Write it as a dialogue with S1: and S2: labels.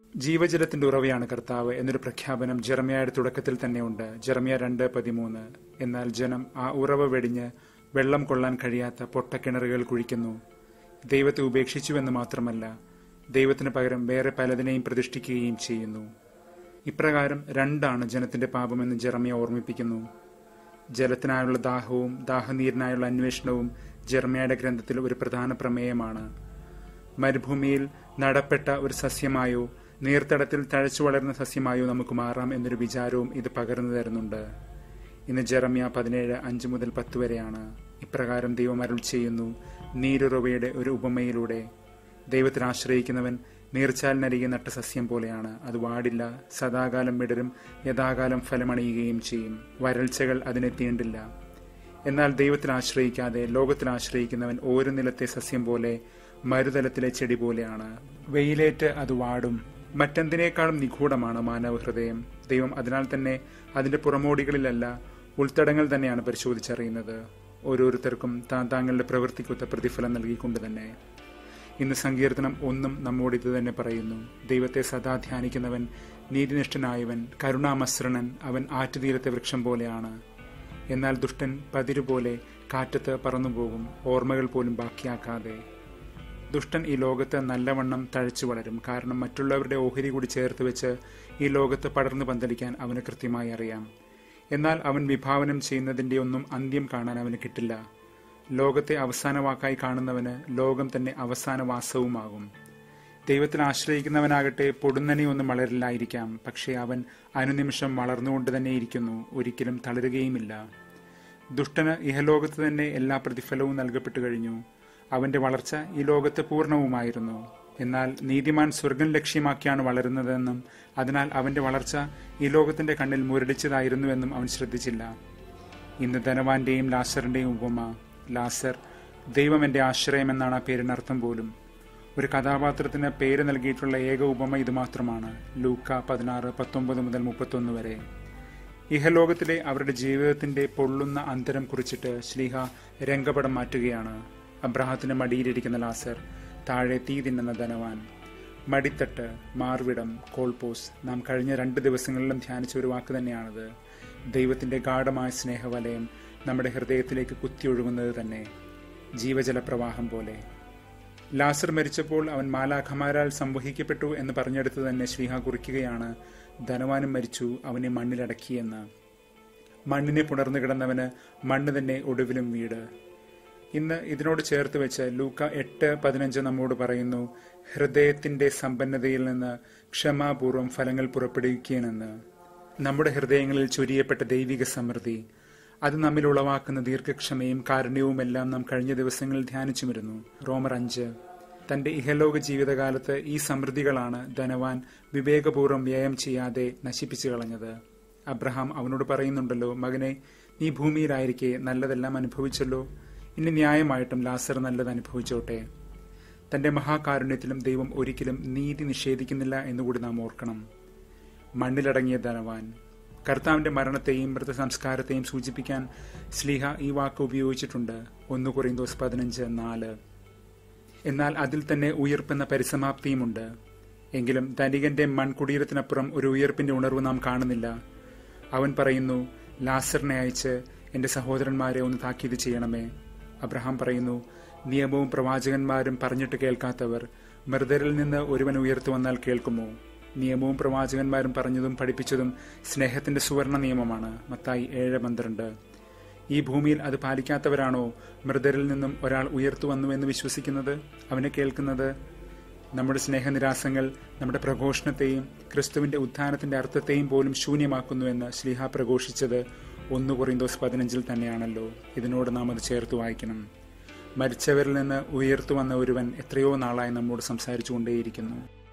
S1: ജീവജലത്തിന്റെ ഉറവയാണ് കർത്താവ് എന്നൊരു പ്രഖ്യാപനം ജെറമിയയുടെ തുടക്കത്തിൽ തന്നെയുണ്ട് ജെറമിയ രണ്ട് പതിമൂന്ന് എന്നാൽ ജനം ആ ഉറവ വെടിഞ്ഞ് വെള്ളം കൊള്ളാൻ കഴിയാത്ത പൊട്ടക്കിണറുകൾ കുഴിക്കുന്നു ദൈവത്തെ ഉപേക്ഷിച്ചുവെന്ന് മാത്രമല്ല ദൈവത്തിന് പകരം വേറെ പലതിനെയും പ്രതിഷ്ഠിക്കുകയും ചെയ്യുന്നു ഇപ്രകാരം രണ്ടാണ് ജനത്തിന്റെ പാപമെന്ന് ജെറമിയ ഓർമ്മിപ്പിക്കുന്നു ജലത്തിനായുള്ള ദാഹവും ദാഹനീരിനായുള്ള അന്വേഷണവും ജെർമിയയുടെ ഗ്രന്ഥത്തിൽ ഒരു പ്രധാന പ്രമേയമാണ് മരുഭൂമിയിൽ നടപ്പെട്ട ഒരു സസ്യമായോ നീർത്തടത്തിൽ തഴച്ചു വളരുന്ന സസ്യമായോ നമുക്ക് മാറാം എന്നൊരു വിചാരവും ഇത് പകർന്നു തരുന്നുണ്ട് ഇന്ന് ജെറമിയ പതിനേഴ് അഞ്ച് മുതൽ പത്ത് വരെയാണ് ഇപ്രകാരം ദൈവം അരുൾ ചെയ്യുന്നു നീരുറവയുടെ ഒരു ഉപമയിലൂടെ ദൈവത്തിൽ ആശ്രയിക്കുന്നവൻ നീർച്ചാലിനരികെ നട്ട സസ്യം പോലെയാണ് അത് വാടില്ല സദാകാലം വിടരും യഥാകാലം ഫലമണിയുകയും ചെയ്യും വരൾച്ചകൾ അതിനെ തീണ്ടില്ല എന്നാൽ ദൈവത്തിൽ ആശ്രയിക്കാതെ ലോകത്തിൽ ആശ്രയിക്കുന്നവൻ ഓരോ നിലത്തെ സസ്യം പോലെ മരുതലത്തിലെ ചെടി പോലെയാണ് വെയിലേറ്റ് അത് വാടും മറ്റെന്തിനേക്കാളും നിഗൂഢമാണ് മാനവ ഹൃദയം ദൈവം അതിനാൽ തന്നെ അതിന്റെ പുറമോടികളിലല്ല ഉൾത്തടങ്ങൾ തന്നെയാണ് പരിശോധിച്ചറിയുന്നത് ഓരോരുത്തർക്കും താൻ താങ്കളുടെ പ്രവൃത്തിക്കൊത്ത പ്രതിഫലം നൽകിക്കൊണ്ട് തന്നെ ഇന്ന് സങ്കീർത്തനം ഒന്നും നമ്മോട് ഇത് തന്നെ പറയുന്നു ദൈവത്തെ സദാ ധ്യാനിക്കുന്നവൻ നീതിനിഷ്ഠനായവൻ കരുണാമസൃണൻ അവൻ ആറ്റുതീരത്തെ വൃക്ഷം പോലെയാണ് എന്നാൽ ദുഷ്ടൻ പതിരുപോലെ കാറ്റത്ത് പറന്നുപോകും ഓർമ്മകൾ പോലും ബാക്കിയാക്കാതെ ദുഷ്ടൻ ഈ ലോകത്ത് നല്ലവണ്ണം തഴച്ചു വളരും കാരണം മറ്റുള്ളവരുടെ ഓഹരി കൂടി ചേർത്ത് വെച്ച് ഈ ലോകത്ത് പടർന്നു പന്തലിക്കാൻ അവന് കൃത്യമായി അറിയാം എന്നാൽ അവൻ വിഭാവനം ചെയ്യുന്നതിന്റെ ഒന്നും അന്ത്യം കാണാൻ അവന് കിട്ടില്ല ലോകത്തെ അവസാന വാക്കായി കാണുന്നവന് ലോകം തന്നെ അവസാന വാസവുമാകും ദൈവത്തിൽ ആശ്രയിക്കുന്നവനാകട്ടെ പൊടുന്നനെയൊന്നും വളരില്ലായിരിക്കാം പക്ഷേ അവൻ അനുനിമിഷം വളർന്നുകൊണ്ട് തന്നെ ഇരിക്കുന്നു ഒരിക്കലും തളരുകയുമില്ല ദുഷ്ടന് ഇഹലോകത്ത് തന്നെ എല്ലാ പ്രതിഫലവും നൽകപ്പെട്ടു കഴിഞ്ഞു അവന്റെ വളർച്ച ഈ ലോകത്ത് പൂർണ്ണവുമായിരുന്നു എന്നാൽ നീതിമാൻ സ്വർഗം ലക്ഷ്യമാക്കിയാണ് വളരുന്നതെന്നും അതിനാൽ അവന്റെ വളർച്ച ഈ ലോകത്തിന്റെ കണ്ണിൽ മുരടിച്ചതായിരുന്നുവെന്നും അവൻ ശ്രദ്ധിച്ചില്ല ഇന്ന് ധനവാന്റെയും ലാസറിന്റെയും ഉപമ ലാസർ ദൈവം എന്റെ ആശ്രയം എന്നാണ് ആ പേരിനർത്ഥം പോലും ഒരു കഥാപാത്രത്തിന് പേര് നൽകിയിട്ടുള്ള ഏക ഉപമ ഇത് മാത്രമാണ് ലൂക്ക പതിനാറ് പത്തൊമ്പത് മുതൽ മുപ്പത്തൊന്ന് വരെ ഇഹലോകത്തിലെ അവരുടെ ജീവിതത്തിന്റെ പൊള്ളുന്ന അന്തരം കുറിച്ചിട്ട് ശ്ലീഹ രംഗപടം മാറ്റുകയാണ് അബ്രഹാത്തിന്റെ മടിയിലിരിക്കുന്ന ലാസർ താഴെ തീ തിന്നുന്ന ധനവാൻ മടിത്തട്ട് മാർവിടം കോൾപോസ് നാം കഴിഞ്ഞ രണ്ട് ദിവസങ്ങളിലും ധ്യാനിച്ച ഒരു വാക്ക് തന്നെയാണത് ദൈവത്തിന്റെ ഗാഠമായ സ്നേഹവലയം നമ്മുടെ ഹൃദയത്തിലേക്ക് കുത്തിയൊഴുകുന്നത് തന്നെ ജീവജല പ്രവാഹം പോലെ ലാസർ മരിച്ചപ്പോൾ അവൻ മാലാഖമാരാൽ സംവഹിക്കപ്പെട്ടു എന്ന് പറഞ്ഞെടുത്ത് തന്നെ ശ്രീഹ കുറിക്കുകയാണ് ധനവാനും മരിച്ചു അവനെ മണ്ണിലടക്കിയെന്ന് മണ്ണിനെ പുണർന്നു കിടന്നവന് മണ്ണ് തന്നെ ഒടുവിലും വീട് ഇന്ന് ഇതിനോട് ചേർത്ത് വെച്ച് ലൂക്ക എട്ട് പതിനഞ്ച് നമ്മോട് പറയുന്നു ഹൃദയത്തിന്റെ സമ്പന്നതയിൽ നിന്ന് ക്ഷമാപൂർവം ഫലങ്ങൾ പുറപ്പെടുവിക്കുകയെന്ന് നമ്മുടെ ഹൃദയങ്ങളിൽ ചൊരിയപ്പെട്ട ദൈവിക സമൃദ്ധി അത് നമ്മിൽ ഉളവാക്കുന്ന ദീർഘക്ഷമയും കാരുണ്യവുമെല്ലാം നാം കഴിഞ്ഞ ദിവസങ്ങളിൽ ധ്യാനിച്ചു വരുന്നു റോമർ അഞ്ച് തന്റെ ഇഹലോക ജീവിതകാലത്ത് ഈ സമൃദ്ധികളാണ് ധനവാൻ വിവേകപൂർവ്വം വ്യയം ചെയ്യാതെ നശിപ്പിച്ചു കളഞ്ഞത് അബ്രഹാം അവനോട് പറയുന്നുണ്ടല്ലോ മകനെ നീ ഭൂമിയിലായിരിക്കെ നല്ലതെല്ലാം അനുഭവിച്ചല്ലോ ഇനി ന്യായമായിട്ടും ലാസർ നല്ലത് അനുഭവിച്ചോട്ടെ തന്റെ മഹാകാരുണ്യത്തിലും ദൈവം ഒരിക്കലും നീതി നിഷേധിക്കുന്നില്ല എന്നുകൂടി നാം ഓർക്കണം മണ്ണിലടങ്ങിയ ധനവാൻ കർത്താവിന്റെ മരണത്തെയും മൃതസംസ്കാരത്തെയും സൂചിപ്പിക്കാൻ സ്ലീഹ ഈ വാക്ക് ഉപയോഗിച്ചിട്ടുണ്ട് ഒന്ന് കുറീന്തോസ് പതിനഞ്ച് നാല് എന്നാൽ അതിൽ തന്നെ ഉയർപ്പെന്ന പരിസമാപ്തിയുമുണ്ട് എങ്കിലും ധനികന്റെ മൺകുടീരത്തിനപ്പുറം ഒരു ഉയർപ്പിന്റെ ഉണർവ് നാം കാണുന്നില്ല അവൻ പറയുന്നു ലാസറിനെ അയച്ച് എന്റെ സഹോദരന്മാരെ ഒന്ന് താക്കീത് ചെയ്യണമേ അബ്രഹാം പറയുന്നു നിയമവും പ്രവാചകന്മാരും പറഞ്ഞിട്ട് കേൾക്കാത്തവർ മൃതരിൽ നിന്ന് ഒരുവൻ ഉയർത്തു വന്നാൽ കേൾക്കുമോ നിയമവും പ്രവാചകന്മാരും പറഞ്ഞതും പഠിപ്പിച്ചതും സ്നേഹത്തിന്റെ സുവർണ നിയമമാണ് മത്തായി ഏഴ് പന്ത്രണ്ട് ഈ ഭൂമിയിൽ അത് പാലിക്കാത്തവരാണോ മൃതരിൽ നിന്നും ഒരാൾ ഉയർത്തു വന്നു എന്ന് വിശ്വസിക്കുന്നത് അവനെ കേൾക്കുന്നത് നമ്മുടെ സ്നേഹനിരാസങ്ങൾ നമ്മുടെ പ്രഘോഷണത്തെയും ക്രിസ്തുവിന്റെ ഉത്ഥാനത്തിന്റെ അർത്ഥത്തെയും പോലും ശൂന്യമാക്കുന്നുവെന്ന് ശ്ലീഹ പ്രഘോഷിച്ചത് ഒന്ന് കൊറിന്തോസ് പതിനഞ്ചിൽ തന്നെയാണല്ലോ ഇതിനോട് നാം അത് ചേർത്ത് വായിക്കണം മരിച്ചവരിൽ നിന്ന് ഉയർത്തു വന്ന ഒരുവൻ എത്രയോ നാളായി നമ്മോട് സംസാരിച്ചു കൊണ്ടേയിരിക്കുന്നു